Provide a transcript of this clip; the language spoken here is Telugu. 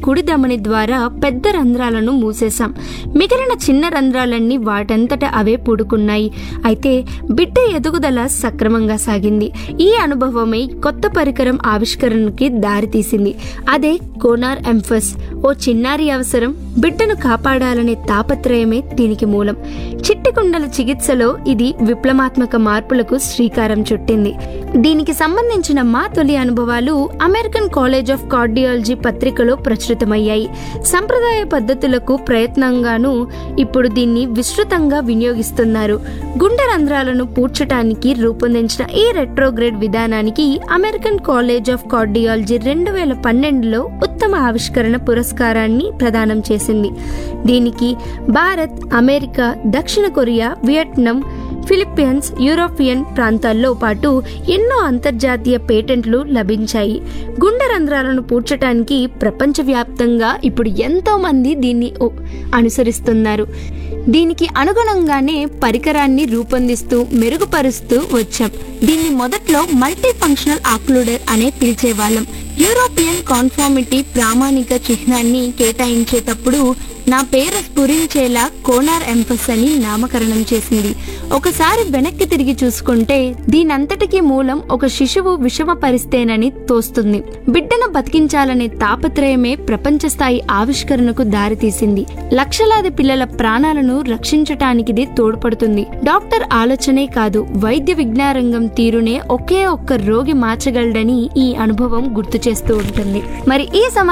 కుడి ధమని ద్వారా పెద్ద రంధ్రాలను మూసేశాం మిగిలిన చిన్న రంధ్రాలన్నీ వాటంతట అవే పూడుకున్నాయి అయితే బిడ్డ ఎదుగుదల సక్రమంగా సాగింది ఈ అనుభవమే కొత్త పరికరం ఆవిష్కరణకి దారితీసింది అదే కోనార్ ఎంఫస్ ఓ చిన్నారి అవసరం బిడ్డను కాపాడాలనే తాపత్రయమే దీనికి మూలం చిట్టి కుండల చికిత్సలో ఇది విప్లవాత్మక మార్పులకు శ్రీకారం చుట్టింది దీనికి సంబంధించిన మా తొలి అనుభవాలు అమెరికన్ కాలేజ్ ఆఫ్ కార్డియాలజీ పత్రికలో ప్రచురితమయ్యాయి సంప్రదాయ పద్ధతులకు ప్రయత్నంగాను ఇప్పుడు దీన్ని విస్తృతంగా వినియోగిస్తున్నారు గుండె రంధ్రాలను పూడ్చటానికి రూపొందించిన ఈ రెట్రోగ్రేడ్ విధానానికి అమెరికన్ కాలేజ్ ఆఫ్ కార్డియాలజీ రెండు వేల పన్నెండులో ఉత్తమ ఆవిష్కరణ పురస్కారాన్ని ప్రదానం చేసింది దీనికి భారత్ అమెరికా దక్షిణ కొరియా వియట్నాం ఫిలిప్పీన్స్ యూరోపియన్ ప్రాంతాల్లో పాటు ఎన్నో అంతర్జాతీయ పేటెంట్లు లభించాయి గుండె రంధ్రాలను పూడ్చడానికి ప్రపంచవ్యాప్తంగా ఇప్పుడు ఎంతో మంది దీన్ని ఓ- అనుసరిస్తున్నారు దీనికి అనుగుణంగానే పరికరాన్ని రూపొందిస్తూ మెరుగుపరుస్తూ వచ్చాం దీన్ని మొదట్లో మల్టీ ఫంక్షనల్ ఆక్లూడర్ అనే పిలిచేవాళ్ళం యూరోపియన్ కాన్ఫార్మిటీ ప్రామాణిక చిహ్నాన్ని కేటాయించేటప్పుడు నా పేరు స్ఫురించేలా కోనార్ ఎంఫస్ అని నామకరణం చేసింది ఒకసారి వెనక్కి తిరిగి చూసుకుంటే దీనంతటికీ మూలం ఒక శిశువు విషమ పరిస్తేనని తోస్తుంది బిడ్డను బతికించాలనే తాపత్రయమే ప్రపంచ స్థాయి ఆవిష్కరణకు దారితీసింది లక్షలాది పిల్లల ప్రాణాలను రక్షించటానికిది తోడ్పడుతుంది డాక్టర్ ఆలోచనే కాదు వైద్య విజ్ఞానంగం తీరునే ఒకే ఒక్క రోగి మార్చగలడని ఈ అనుభవం గుర్తు చేస్తూ ఉంటుంది మరి ఈ సమా